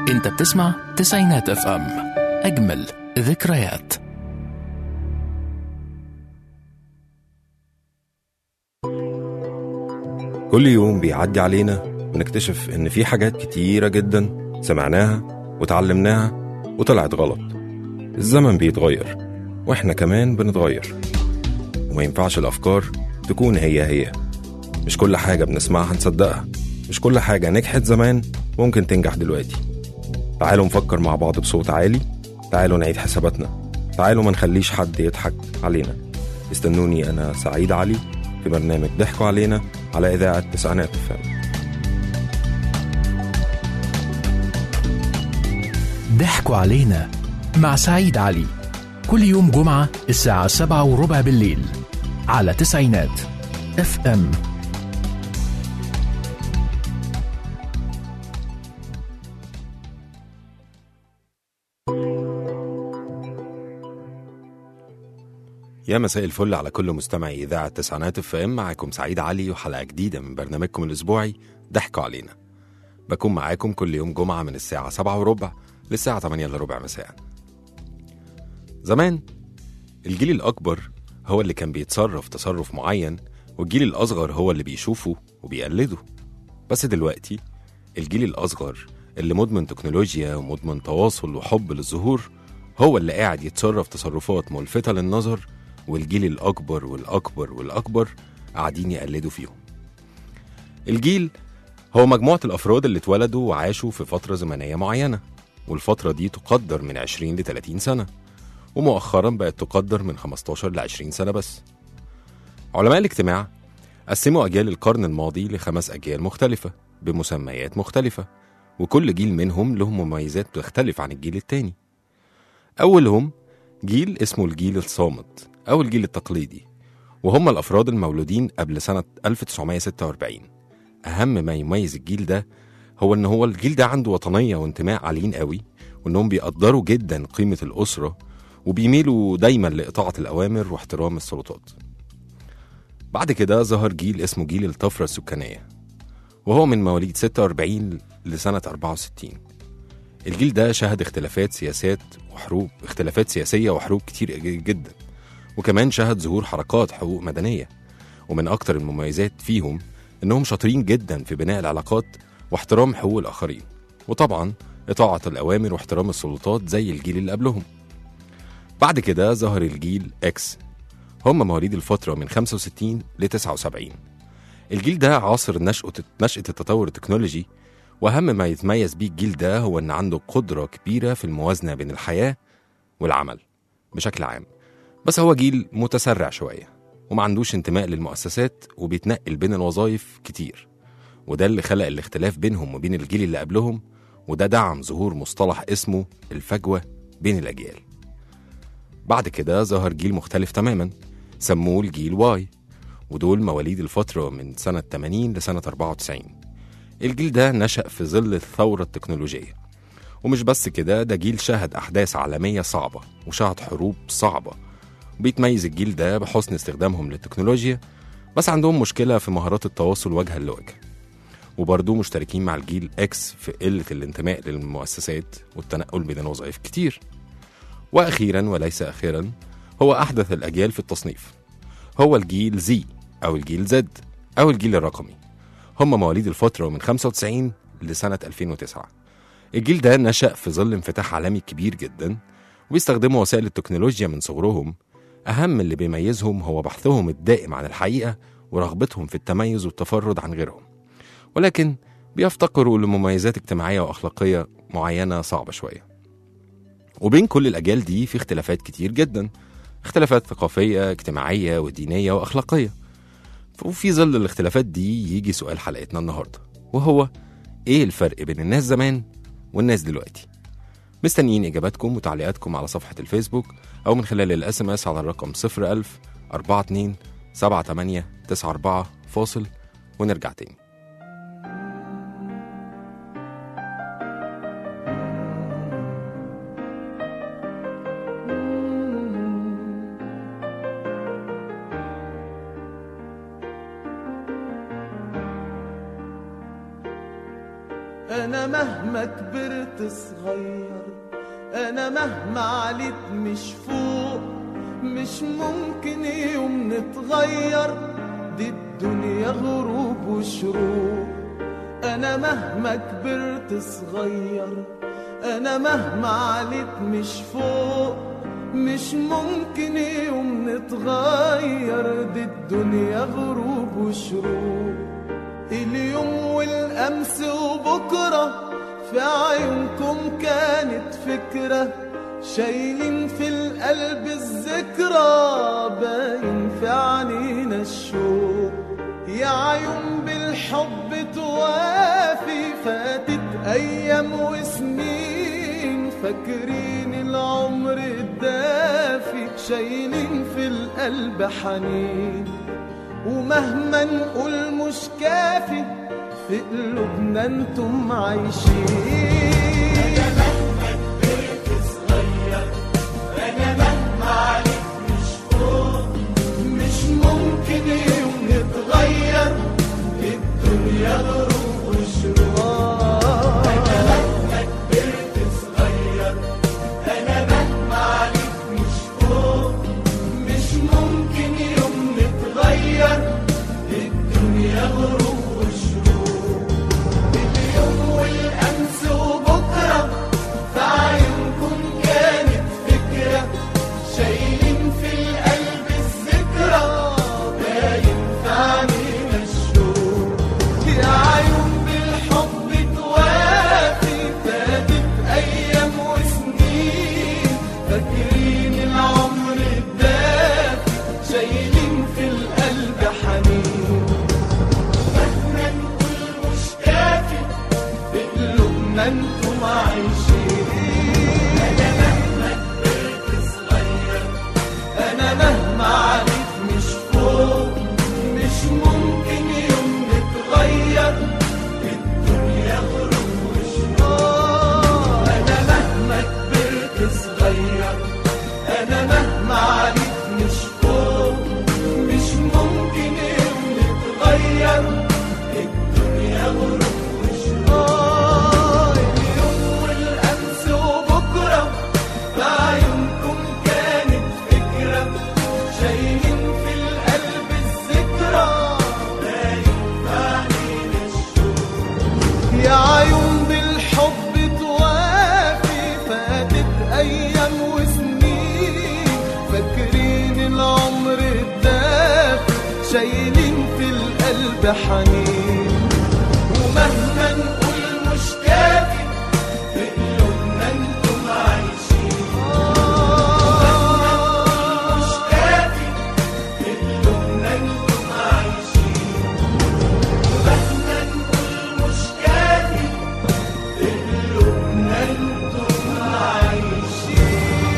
انت بتسمع تسعينات اف ام اجمل ذكريات كل يوم بيعدي علينا بنكتشف إن في حاجات كتيرة جدا سمعناها وتعلمناها وطلعت غلط الزمن بيتغير وإحنا كمان بنتغير وما ينفعش الأفكار تكون هي هي مش كل حاجة بنسمعها نصدقها مش كل حاجة نجحت زمان ممكن تنجح دلوقتي تعالوا نفكر مع بعض بصوت عالي تعالوا نعيد حساباتنا تعالوا ما نخليش حد يضحك علينا استنوني أنا سعيد علي في برنامج ضحكوا علينا على إذاعة تسعينات فم ضحكوا علينا مع سعيد علي كل يوم جمعة الساعة سبعة وربع بالليل على تسعينات اف ام يا مساء الفل على كل مستمعي إذاعة تسعينات اف ام معاكم سعيد علي وحلقة جديدة من برنامجكم الأسبوعي ضحكوا علينا بكون معاكم كل يوم جمعة من الساعة سبعة وربع للساعة 8 إلا ربع مساء زمان الجيل الأكبر هو اللي كان بيتصرف تصرف معين والجيل الأصغر هو اللي بيشوفه وبيقلده بس دلوقتي الجيل الأصغر اللي مدمن تكنولوجيا ومدمن تواصل وحب للظهور هو اللي قاعد يتصرف تصرفات ملفتة للنظر والجيل الأكبر والأكبر والأكبر قاعدين يقلدوا فيهم الجيل هو مجموعة الأفراد اللي اتولدوا وعاشوا في فترة زمنية معينة والفترة دي تقدر من 20 ل 30 سنة ومؤخرا بقت تقدر من 15 ل 20 سنة بس علماء الاجتماع قسموا أجيال القرن الماضي لخمس أجيال مختلفة بمسميات مختلفة وكل جيل منهم له مميزات بتختلف عن الجيل التاني أولهم جيل اسمه الجيل الصامت أو الجيل التقليدي وهم الأفراد المولودين قبل سنة 1946 أهم ما يميز الجيل ده هو إن هو الجيل ده عنده وطنية وانتماء عاليين قوي وإنهم بيقدروا جدا قيمة الأسرة وبيميلوا دايما لإطاعة الأوامر واحترام السلطات بعد كده ظهر جيل اسمه جيل الطفرة السكانية وهو من مواليد 46 لسنة 64 الجيل ده شهد اختلافات سياسات وحروب اختلافات سياسية وحروب كتير جدا وكمان شهد ظهور حركات حقوق مدنية ومن أكتر المميزات فيهم إنهم شاطرين جدا في بناء العلاقات واحترام حقوق الآخرين وطبعا إطاعة الأوامر واحترام السلطات زي الجيل اللي قبلهم بعد كده ظهر الجيل إكس هم مواليد الفترة من 65 ل 79 الجيل ده عاصر نشأة نشأة التطور التكنولوجي وأهم ما يتميز بيه الجيل ده هو إن عنده قدرة كبيرة في الموازنة بين الحياة والعمل بشكل عام بس هو جيل متسرع شوية وما عندوش انتماء للمؤسسات وبيتنقل بين الوظائف كتير وده اللي خلق الاختلاف بينهم وبين الجيل اللي قبلهم وده دعم ظهور مصطلح اسمه الفجوة بين الأجيال بعد كده ظهر جيل مختلف تماما سموه الجيل واي ودول مواليد الفترة من سنة 80 لسنة 94 الجيل ده نشأ في ظل الثورة التكنولوجية ومش بس كده ده جيل شهد أحداث عالمية صعبة وشهد حروب صعبة وبيتميز الجيل ده بحسن استخدامهم للتكنولوجيا بس عندهم مشكلة في مهارات التواصل وجها لوجه وبرضه مشتركين مع الجيل اكس في قلة الانتماء للمؤسسات والتنقل بين الوظائف كتير وأخيرا وليس أخيرا هو أحدث الأجيال في التصنيف هو الجيل زي أو الجيل زد أو الجيل الرقمي هم مواليد الفترة من 95 لسنة 2009 الجيل ده نشأ في ظل انفتاح عالمي كبير جدا وبيستخدموا وسائل التكنولوجيا من صغرهم أهم اللي بيميزهم هو بحثهم الدائم عن الحقيقة ورغبتهم في التميز والتفرد عن غيرهم ولكن بيفتقروا لمميزات اجتماعية وأخلاقية معينة صعبة شوية وبين كل الأجيال دي في اختلافات كتير جدا اختلافات ثقافية اجتماعية ودينية وأخلاقية وفي ظل الاختلافات دي يجي سؤال حلقتنا النهاردة وهو ايه الفرق بين الناس زمان والناس دلوقتي مستنيين اجاباتكم وتعليقاتكم على صفحة الفيسبوك او من خلال الاس ام اس على الرقم 01000 42 78 94 فاصل ونرجع تاني أنا مهما كبرت صغير أنا مهما عليت مش فوق مش ممكن يوم نتغير دي الدنيا غروب وشروق أنا مهما كبرت صغير أنا مهما عليت مش فوق مش ممكن يوم نتغير دي الدنيا غروب وشروق اليوم والأمس وبكرة في عيونكم كانت فكرة شايلين في القلب الذكرى باين في عنينا الشوق يا عيون بالحب توافي فاتت أيام وسنين فاكرين العمر الدافي شايلين في القلب حنين ومهما نقول مش كافي في قلوبنا انتم عايشين مش ممكن يوم نتغير الدنيا غروب وشروق انا مهما كبرت صغير انا مهما عليك مش فوق مش ممكن يوم نتغير الدنيا غروب وشروق اليوم والامس وبكره في عيونكم كانت فكره شايلين في القلب الذكرى باين في عينينا الشوق يا عيون بالحب توافي فاتت ايام وسنين فاكرين العمر الدافي شايلين في القلب حنين مهما نقول مش كافي في قلوبنا انتم عايشين انا مهما كبرت صغير انا مهما عليك مش فوق مش ممكن يوم نتغير الدنيا غروب وشروق انا مهما كبرت صغير انا مهما عليك مش فوق مش ممكن يوم نتغير الدنيا غروب وشروق اليوم والامس وبكره في عيونكم كانت فكره شايلين في القلب الذكرى باين في عينينا الشوق يا عيون بالحب توافي فاتت ايام وسنين فاكرين العمر الدافي شايلين في القلب حنين ومهما نقول مش كافي في قلوبنا انتم عايشين ومهما نقول مش كافي في قلوبنا انتم عايشين ومهما نقول مش كافي في قلوبنا انتم عايشين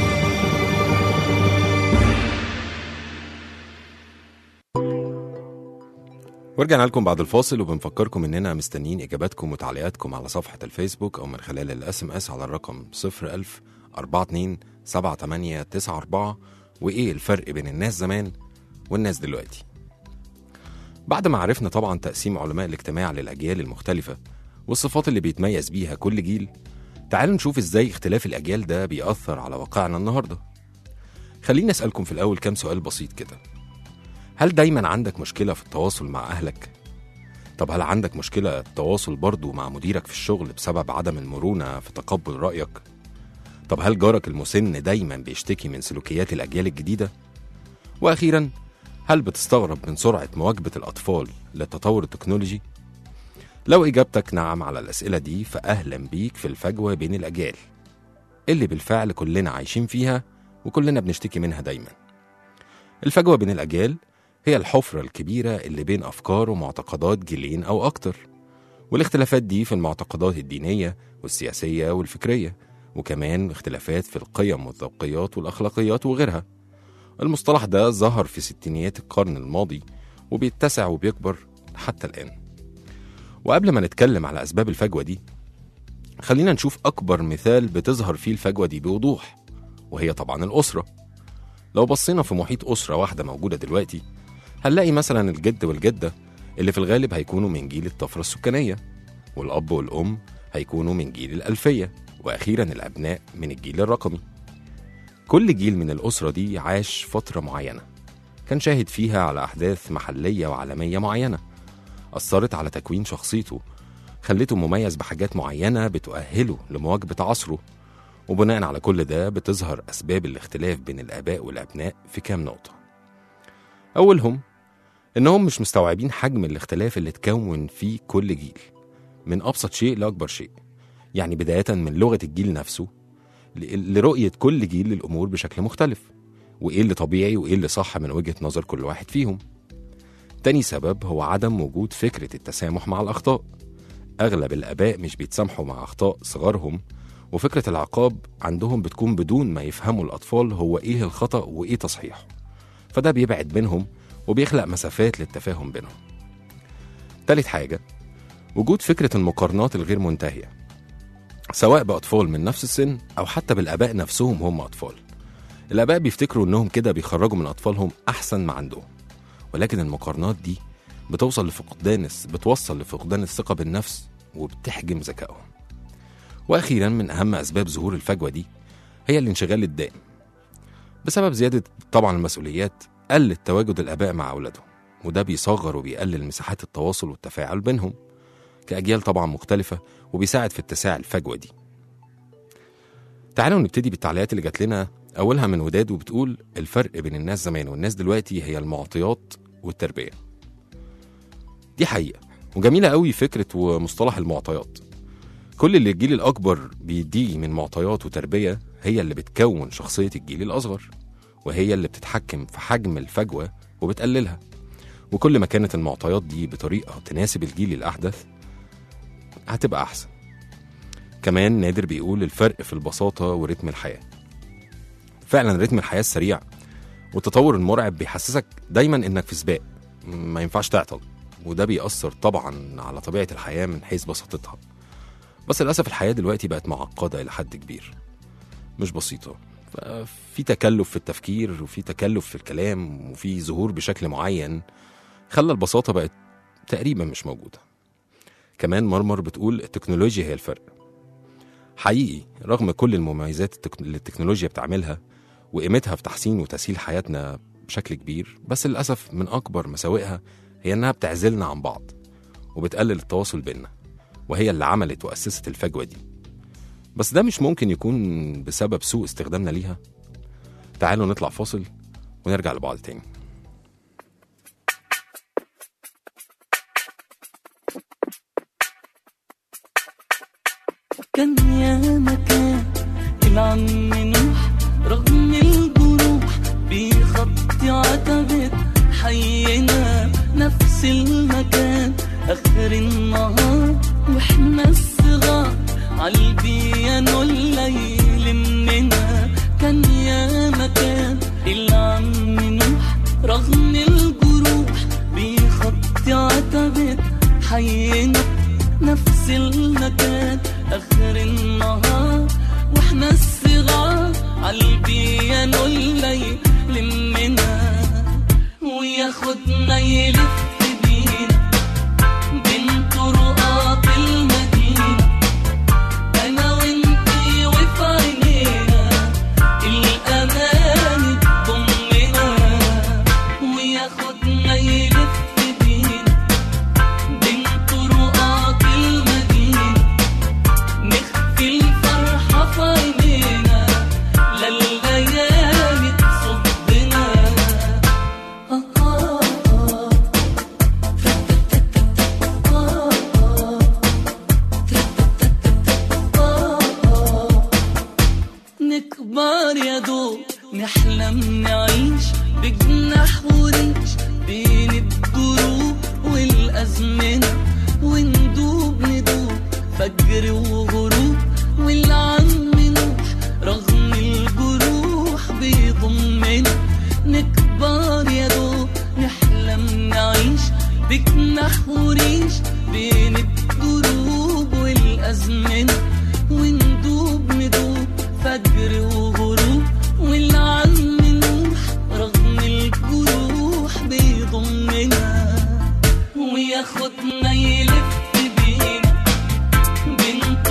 ورجعنا لكم بعد الفاصل وبنفكركم اننا مستنيين اجاباتكم وتعليقاتكم على صفحه الفيسبوك او من خلال الاس ام اس على الرقم 01000 42 7894 وايه الفرق بين الناس زمان والناس دلوقتي بعد ما عرفنا طبعا تقسيم علماء الاجتماع للاجيال المختلفه والصفات اللي بيتميز بيها كل جيل تعالوا نشوف ازاي اختلاف الاجيال ده بيأثر على واقعنا النهارده خليني اسالكم في الاول كام سؤال بسيط كده هل دايما عندك مشكلة في التواصل مع أهلك؟ طب هل عندك مشكلة التواصل برضو مع مديرك في الشغل بسبب عدم المرونة في تقبل رأيك؟ طب هل جارك المسن دايما بيشتكي من سلوكيات الأجيال الجديدة؟ وأخيرا هل بتستغرب من سرعة مواكبة الأطفال للتطور التكنولوجي؟ لو إجابتك نعم على الأسئلة دي فأهلا بيك في الفجوة بين الأجيال اللي بالفعل كلنا عايشين فيها وكلنا بنشتكي منها دايما الفجوة بين الأجيال هي الحفرة الكبيرة اللي بين أفكار ومعتقدات جيلين أو أكتر والاختلافات دي في المعتقدات الدينية والسياسية والفكرية وكمان اختلافات في القيم والذوقيات والأخلاقيات وغيرها المصطلح ده ظهر في ستينيات القرن الماضي وبيتسع وبيكبر حتى الآن وقبل ما نتكلم على أسباب الفجوة دي خلينا نشوف أكبر مثال بتظهر فيه الفجوة دي بوضوح وهي طبعا الأسرة لو بصينا في محيط أسرة واحدة موجودة دلوقتي هنلاقي مثلا الجد والجدة اللي في الغالب هيكونوا من جيل الطفرة السكانية والأب والأم هيكونوا من جيل الألفية وأخيرا الأبناء من الجيل الرقمي كل جيل من الأسرة دي عاش فترة معينة كان شاهد فيها على أحداث محلية وعالمية معينة أثرت على تكوين شخصيته خلته مميز بحاجات معينة بتؤهله لمواجهة عصره وبناء على كل ده بتظهر أسباب الاختلاف بين الآباء والأبناء في كام نقطة أولهم إنهم مش مستوعبين حجم الاختلاف اللي اتكون فيه كل جيل من أبسط شيء لأكبر شيء يعني بداية من لغة الجيل نفسه ل- لرؤية كل جيل للأمور بشكل مختلف وإيه اللي طبيعي وإيه اللي صح من وجهة نظر كل واحد فيهم تاني سبب هو عدم وجود فكرة التسامح مع الأخطاء أغلب الآباء مش بيتسامحوا مع أخطاء صغارهم وفكرة العقاب عندهم بتكون بدون ما يفهموا الأطفال هو إيه الخطأ وإيه تصحيحه فده بيبعد بينهم وبيخلق مسافات للتفاهم بينهم تالت حاجة وجود فكرة المقارنات الغير منتهية سواء بأطفال من نفس السن أو حتى بالآباء نفسهم هم أطفال الآباء بيفتكروا إنهم كده بيخرجوا من أطفالهم أحسن ما عندهم ولكن المقارنات دي بتوصل لفقدان بتوصل لفقدان الثقة بالنفس وبتحجم ذكائهم وأخيرا من أهم أسباب ظهور الفجوة دي هي الانشغال الدائم بسبب زيادة طبعا المسؤوليات قل تواجد الآباء مع أولادهم وده بيصغر وبيقلل مساحات التواصل والتفاعل بينهم كأجيال طبعا مختلفة وبيساعد في اتساع الفجوة دي تعالوا نبتدي بالتعليقات اللي جات لنا أولها من وداد وبتقول الفرق بين الناس زمان والناس دلوقتي هي المعطيات والتربية دي حقيقة وجميلة قوي فكرة ومصطلح المعطيات كل اللي الجيل الأكبر بيديه من معطيات وتربية هي اللي بتكون شخصية الجيل الأصغر وهي اللي بتتحكم في حجم الفجوة وبتقللها وكل ما كانت المعطيات دي بطريقة تناسب الجيل الأحدث هتبقى أحسن كمان نادر بيقول الفرق في البساطة ورتم الحياة فعلا رتم الحياة السريع والتطور المرعب بيحسسك دايما انك في سباق ما ينفعش تعطل وده بيأثر طبعا على طبيعة الحياة من حيث بساطتها بس للأسف الحياة دلوقتي بقت معقدة إلى حد كبير مش بسيطة في تكلف في التفكير وفي تكلف في الكلام وفي ظهور بشكل معين خلى البساطة بقت تقريبا مش موجودة كمان مرمر بتقول التكنولوجيا هي الفرق حقيقي رغم كل المميزات التك- اللي التكنولوجيا بتعملها وقيمتها في تحسين وتسهيل حياتنا بشكل كبير بس للأسف من أكبر مساوئها هي إنها بتعزلنا عن بعض وبتقلل التواصل بيننا وهي اللي عملت وأسست الفجوة دي بس ده مش ممكن يكون بسبب سوء استخدامنا ليها تعالوا نطلع فاصل ونرجع لبعض تاني كان يا مكان العم نوح رغم الجروح بيخطي عتبة حينا نفس المكان آخر النهار واحنا الصغار عالبيانو الليل مننا كان يا مكان العم نوح رغم الجروح بيخطي عتبة حينا نفس المكان آخر النهار واحنا الصغار عالبيانو الليل لمنا وياخدنا يلف بينا بين طرقات المدينة أنا وإنتي وفي عينينا الأمان تضمنا وياخدنا يلف بينا بين طرقات المدينة نخفي الفرحة في عينينا لليالي تصدنا آه آه آه. نكبر يا دوب نحلم نعيش بجناح وريش بين الدروب والأزمنة وندوب ندوب فجر وغروب والعم نوح رغم الجروح بيضمنا نكبر يا دوب نحلم نعيش بجناح وريش بين الدروب والأزمنة وندوب ندوب فجر وغروب والعم نوح رغم الجروح بيضمنا وياخدنا يلف بينا بين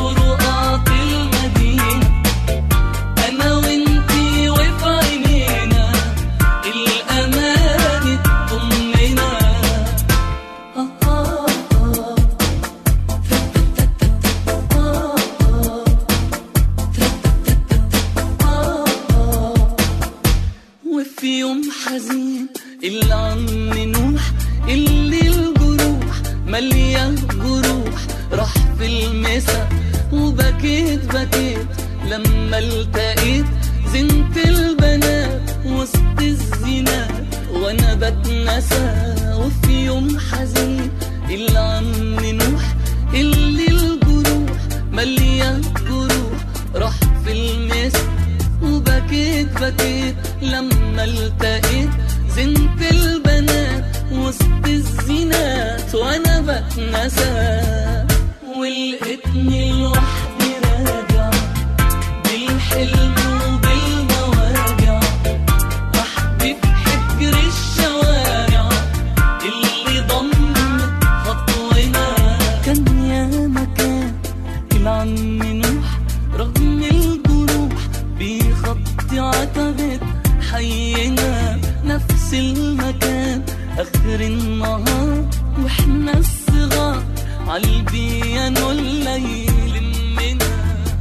النسا وبكيت بكيت لما التقيت زنت البنات وسط الزينات وانا بتنسى وفي يوم حزين العم نوح اللي الجروح مليان جروح راح في المسا وبكيت بكيت لما التقيت زنت البنات وسط الزينات وانا بتنسى ولقيتني لوحدي راجع بالحلم وبالمواجع وحدي في حجر الشوارع اللي ضمت خطونا كان يا مكان العم نوح رغم الجروح بيخطي عتبة حينا نفس المكان آخر النهار واحنا الصغار عالبيانو الليل منا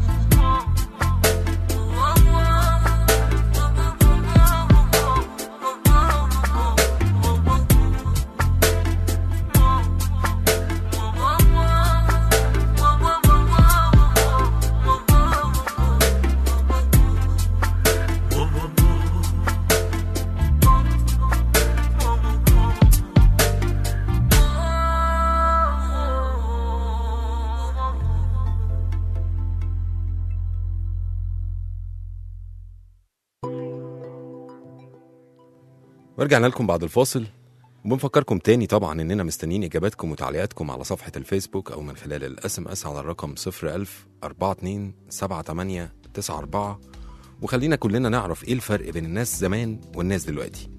ورجعنا لكم بعد الفاصل وبنفكركم تاني طبعا اننا مستنيين اجاباتكم وتعليقاتكم على صفحه الفيسبوك او من خلال الاس ام اس على الرقم 01000 42 78 94 وخلينا كلنا نعرف ايه الفرق بين الناس زمان والناس دلوقتي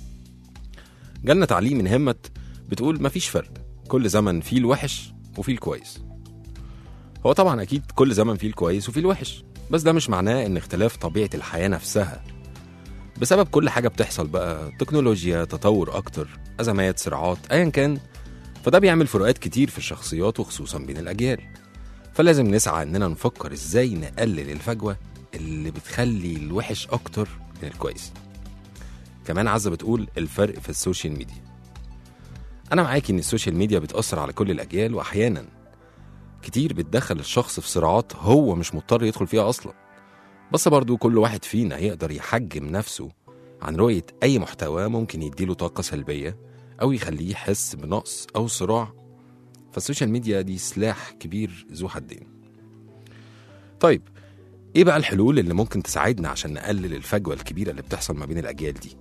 جالنا تعليق من همت بتقول مفيش فرق كل زمن فيه الوحش وفيه الكويس هو طبعا اكيد كل زمن فيه الكويس وفيه الوحش بس ده مش معناه ان اختلاف طبيعه الحياه نفسها بسبب كل حاجة بتحصل بقى تكنولوجيا تطور أكتر أزمات صراعات أيا كان فده بيعمل فروقات كتير في الشخصيات وخصوصا بين الأجيال فلازم نسعى إننا نفكر إزاي نقلل الفجوة اللي بتخلي الوحش أكتر من الكويس كمان عزة بتقول الفرق في السوشيال ميديا أنا معاكي إن السوشيال ميديا بتأثر على كل الأجيال وأحيانا كتير بتدخل الشخص في صراعات هو مش مضطر يدخل فيها أصلاً بس برضو كل واحد فينا يقدر يحجم نفسه عن رؤية أي محتوى ممكن يديله طاقة سلبية أو يخليه يحس بنقص أو صراع فالسوشيال ميديا دي سلاح كبير ذو حدين طيب إيه بقى الحلول اللي ممكن تساعدنا عشان نقلل الفجوة الكبيرة اللي بتحصل ما بين الأجيال دي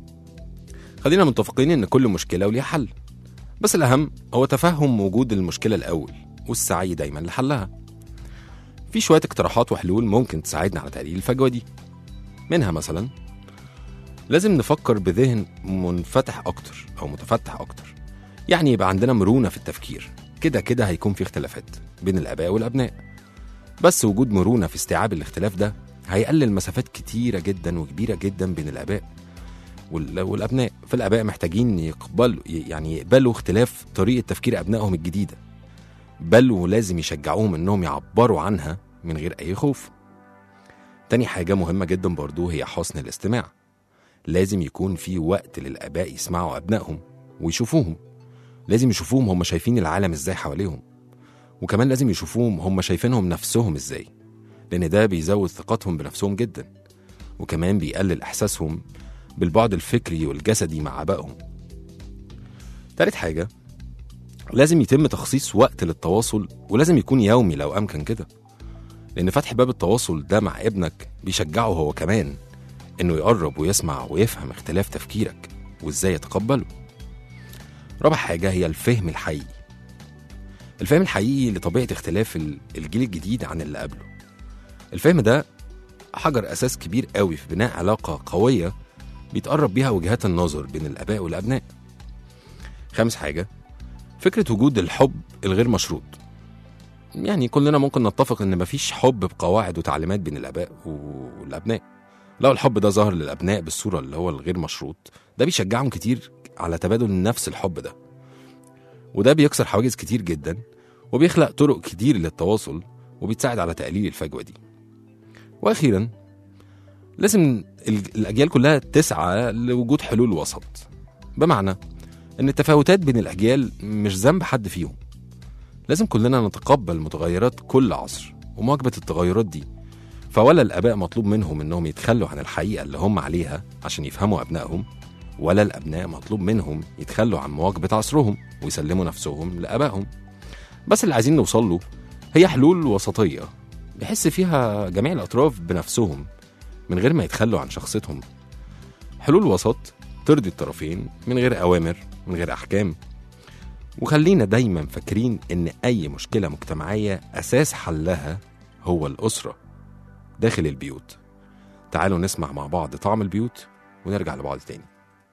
خلينا متفقين إن كل مشكلة وليها حل بس الأهم هو تفهم وجود المشكلة الأول والسعي دايما لحلها في شوية اقتراحات وحلول ممكن تساعدنا على تقليل الفجوة دي منها مثلا لازم نفكر بذهن منفتح أكتر أو متفتح أكتر يعني يبقى عندنا مرونة في التفكير كده كده هيكون في اختلافات بين الآباء والأبناء بس وجود مرونة في استيعاب الاختلاف ده هيقلل مسافات كتيرة جدا وكبيرة جدا بين الآباء وال- والأبناء فالآباء محتاجين يقبلوا يعني يقبلوا اختلاف طريقة تفكير أبنائهم الجديدة بل ولازم يشجعوهم انهم يعبروا عنها من غير اي خوف تاني حاجة مهمة جدا برضو هي حسن الاستماع لازم يكون في وقت للآباء يسمعوا أبنائهم ويشوفوهم لازم يشوفوهم هم شايفين العالم ازاي حواليهم وكمان لازم يشوفوهم هم شايفينهم نفسهم ازاي لأن ده بيزود ثقتهم بنفسهم جدا وكمان بيقلل إحساسهم بالبعد الفكري والجسدي مع آبائهم تالت حاجة لازم يتم تخصيص وقت للتواصل ولازم يكون يومي لو أمكن كده لأن فتح باب التواصل ده مع ابنك بيشجعه هو كمان إنه يقرب ويسمع ويفهم اختلاف تفكيرك وإزاي يتقبله رابع حاجة هي الفهم الحقيقي الفهم الحقيقي لطبيعة اختلاف ال- الجيل الجديد عن اللي قبله الفهم ده حجر أساس كبير قوي في بناء علاقة قوية بيتقرب بيها وجهات النظر بين الآباء والأبناء خامس حاجة فكرة وجود الحب الغير مشروط يعني كلنا ممكن نتفق ان مفيش حب بقواعد وتعليمات بين الاباء والابناء لو الحب ده ظهر للابناء بالصوره اللي هو الغير مشروط ده بيشجعهم كتير على تبادل نفس الحب ده وده بيكسر حواجز كتير جدا وبيخلق طرق كتير للتواصل وبيتساعد على تقليل الفجوه دي واخيرا لازم ال- الاجيال كلها تسعى لوجود حلول وسط بمعنى ان التفاوتات بين الاجيال مش ذنب حد فيهم لازم كلنا نتقبل متغيرات كل عصر ومواجبة التغيرات دي فولا الآباء مطلوب منهم إنهم يتخلوا عن الحقيقة اللي هم عليها عشان يفهموا أبنائهم ولا الأبناء مطلوب منهم يتخلوا عن مواجبة عصرهم ويسلموا نفسهم لآبائهم بس اللي عايزين نوصل له هي حلول وسطية بيحس فيها جميع الأطراف بنفسهم من غير ما يتخلوا عن شخصيتهم حلول وسط ترضي الطرفين من غير أوامر من غير أحكام وخلينا دايما فاكرين إن أي مشكلة مجتمعية أساس حلها هو الأسرة داخل البيوت تعالوا نسمع مع بعض طعم البيوت ونرجع لبعض تاني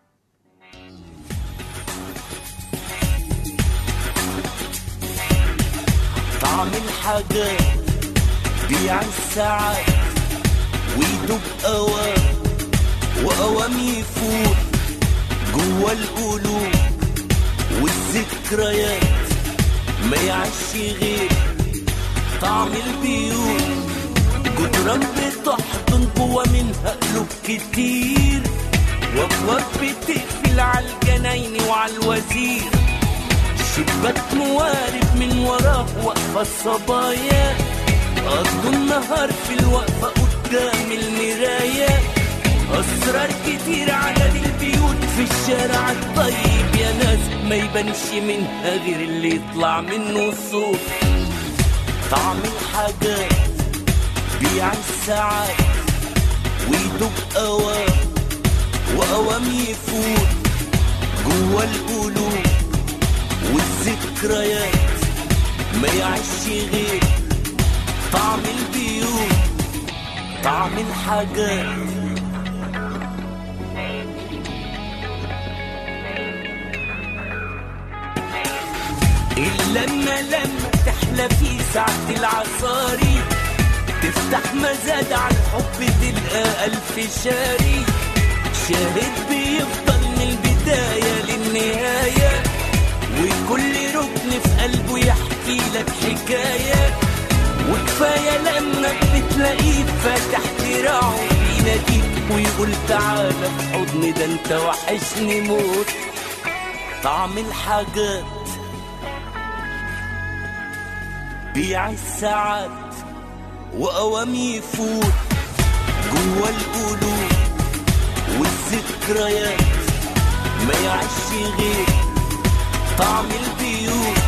طعم الحاجات بيع الساعات ويدوب أوام وأوام يفوت جوا القلوب والذكريات ما يعيش غير طعم البيوت جدران بتحضن جوا منها قلوب كتير وابواب بتقفل على الجناين وعلى الوزير شباك موارب من وراه واقفة الصبايا قضوا النهار في الوقفة قدام المراية أسرار كتير عدد البيوت في الشارع الطيب يا ناس ما يبانش منها غير اللي يطلع منه الصوت طعم الحاجات بيع الساعات ويدوب أوام وأوام يفوت جوا القلوب والذكريات ما يعيش غير طعم البيوت طعم الحاجات اللمة لما تحلى في ساعة العصاري تفتح مزاد على الحب تلقى ألف شاري شاهد بيفضل من البداية للنهاية وكل ركن في قلبه يحكي لك حكاية وكفاية لما بتلاقيه فاتح دراعه بيناديك ويقول تعالى في حضني ده انت وحشني موت طعم الحاجات بيع الساعات وأوام يفوت جوا القلوب والذكريات ما يعيش غير طعم البيوت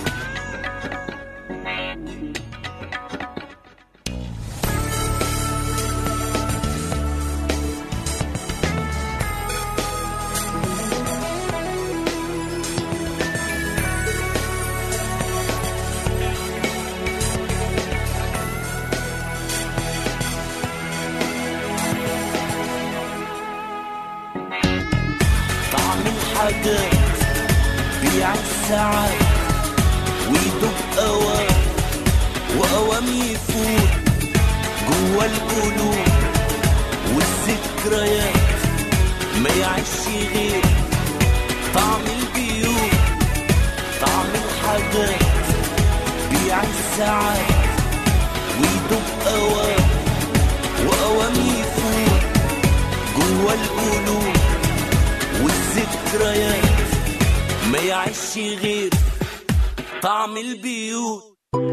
طعم الحاجات بيع الساعات ويدوب أوام وأوام يفوت جوا القلوب والذكريات ما يعيش غير طعم البيوت طعم الحاجات بيع الساعات ويدوب أوام وأوام يفوت جوا القلوب والذكريات ما يعيش غير طعم البيوت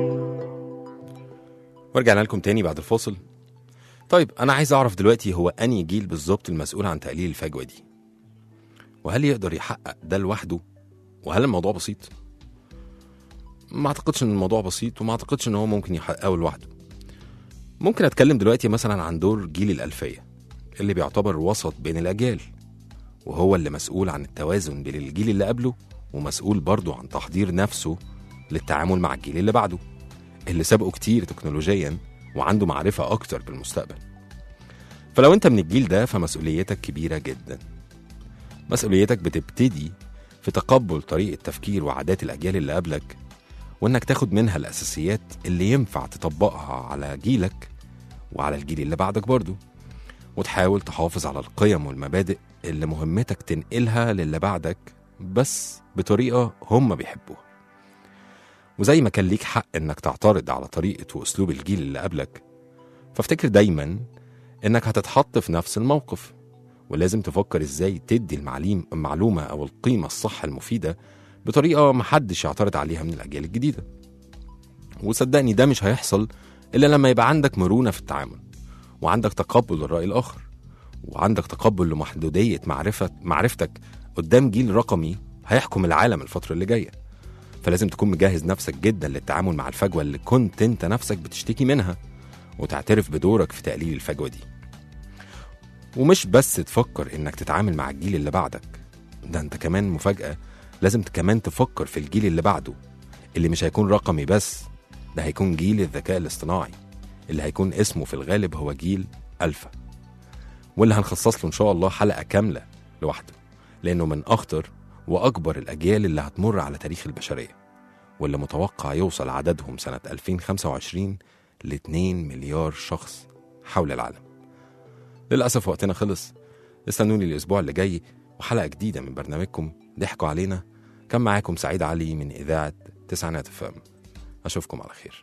ورجعنا لكم تاني بعد الفاصل طيب أنا عايز أعرف دلوقتي هو أنهي جيل بالظبط المسؤول عن تقليل الفجوة دي وهل يقدر يحقق ده لوحده وهل الموضوع بسيط ما أعتقدش إن الموضوع بسيط وما أعتقدش إن هو ممكن يحققه لوحده ممكن أتكلم دلوقتي مثلا عن دور جيل الألفية اللي بيعتبر وسط بين الأجيال وهو اللي مسؤول عن التوازن بين الجيل اللي قبله ومسؤول برضه عن تحضير نفسه للتعامل مع الجيل اللي بعده اللي سابقه كتير تكنولوجيا وعنده معرفة أكتر بالمستقبل فلو أنت من الجيل ده فمسؤوليتك كبيرة جدا مسؤوليتك بتبتدي في تقبل طريقة تفكير وعادات الأجيال اللي قبلك وإنك تاخد منها الأساسيات اللي ينفع تطبقها على جيلك وعلى الجيل اللي بعدك برضه وتحاول تحافظ على القيم والمبادئ اللي مهمتك تنقلها للي بعدك بس بطريقة هم بيحبوها وزي ما كان ليك حق انك تعترض على طريقة واسلوب الجيل اللي قبلك فافتكر دايما انك هتتحط في نفس الموقف ولازم تفكر ازاي تدي المعليم المعلومة او القيمة الصح المفيدة بطريقة محدش يعترض عليها من الاجيال الجديدة وصدقني ده مش هيحصل إلا لما يبقى عندك مرونة في التعامل وعندك تقبل للرأي الآخر وعندك تقبل لمحدودية معرفة معرفتك قدام جيل رقمي هيحكم العالم الفترة اللي جاية فلازم تكون مجهز نفسك جدا للتعامل مع الفجوة اللي كنت انت نفسك بتشتكي منها وتعترف بدورك في تقليل الفجوة دي ومش بس تفكر انك تتعامل مع الجيل اللي بعدك ده انت كمان مفاجأة لازم كمان تفكر في الجيل اللي بعده اللي مش هيكون رقمي بس ده هيكون جيل الذكاء الاصطناعي اللي هيكون اسمه في الغالب هو جيل ألفا واللي هنخصص له إن شاء الله حلقة كاملة لوحده لأنه من أخطر وأكبر الأجيال اللي هتمر على تاريخ البشرية واللي متوقع يوصل عددهم سنة 2025 ل 2 مليار شخص حول العالم للأسف وقتنا خلص استنوني الأسبوع اللي جاي وحلقة جديدة من برنامجكم ضحكوا علينا كان معاكم سعيد علي من إذاعة تسعينات فم أشوفكم على خير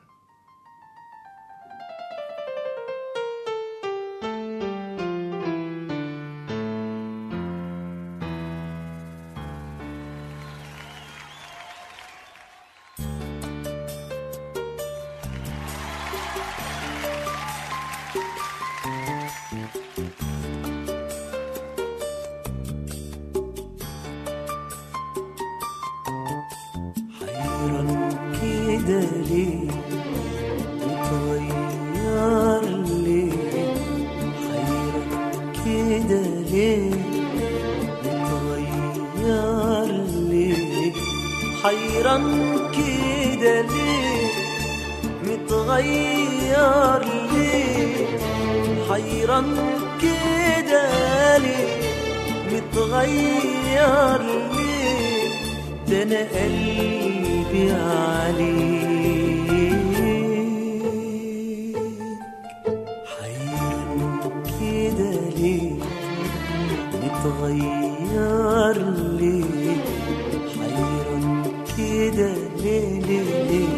حيران كده ليه متغير ليه حيران كده ليه متغير ليه حيران كده ليه متغير ليه حيران كده ليه متغير ليه ده انا قلبي عليك حيران كده ليه متغير ليه حيران كده ليه ليه ليه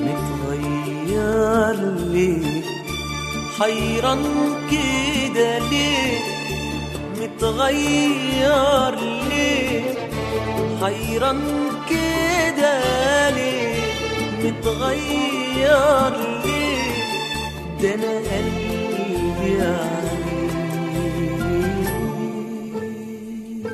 متغير ليه حيران كده ليه متغير ليه حيران كده ليه متغير ليه ده انا قلبي عليك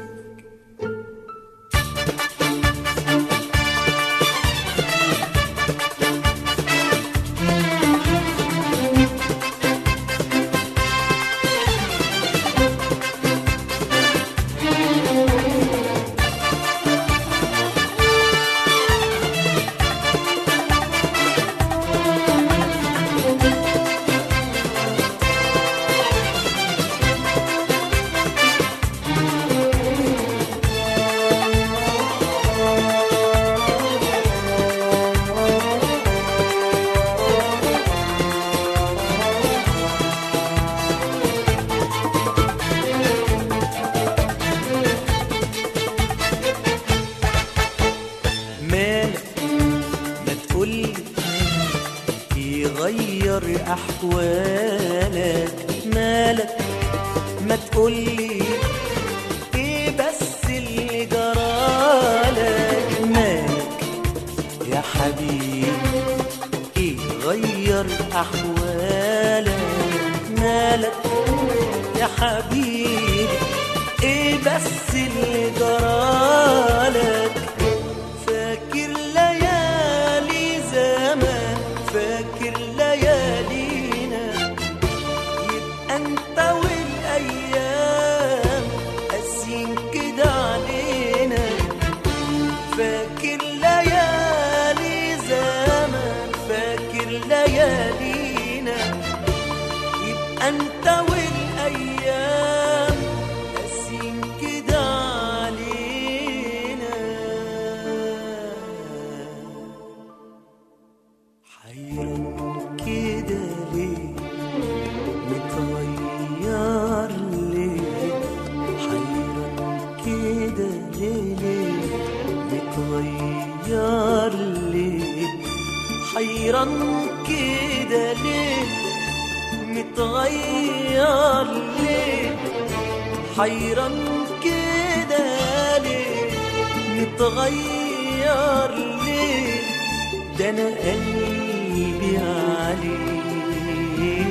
مالك ما تقولي يغير احوالك مالك ما تقولي ايه بس اللي جرالك مالك يا حبيبي ايه غير احوالك مالك يا حبيبي ايه بس اللي جرالك فاكر ليالي زمان فاكر ليالينا يبقى انت والايام قاسيين كده علينا فاكر ليالي زمان فاكر ليالينا يبقى انت والايام قاسيين كده علينا حيران كده ليه متغير ليه حيران كده ليه ليه متغير ليه حيران كده ليه متغير ليه حيران كده ليه متغير ليه ده انا قلبي قلبي عليك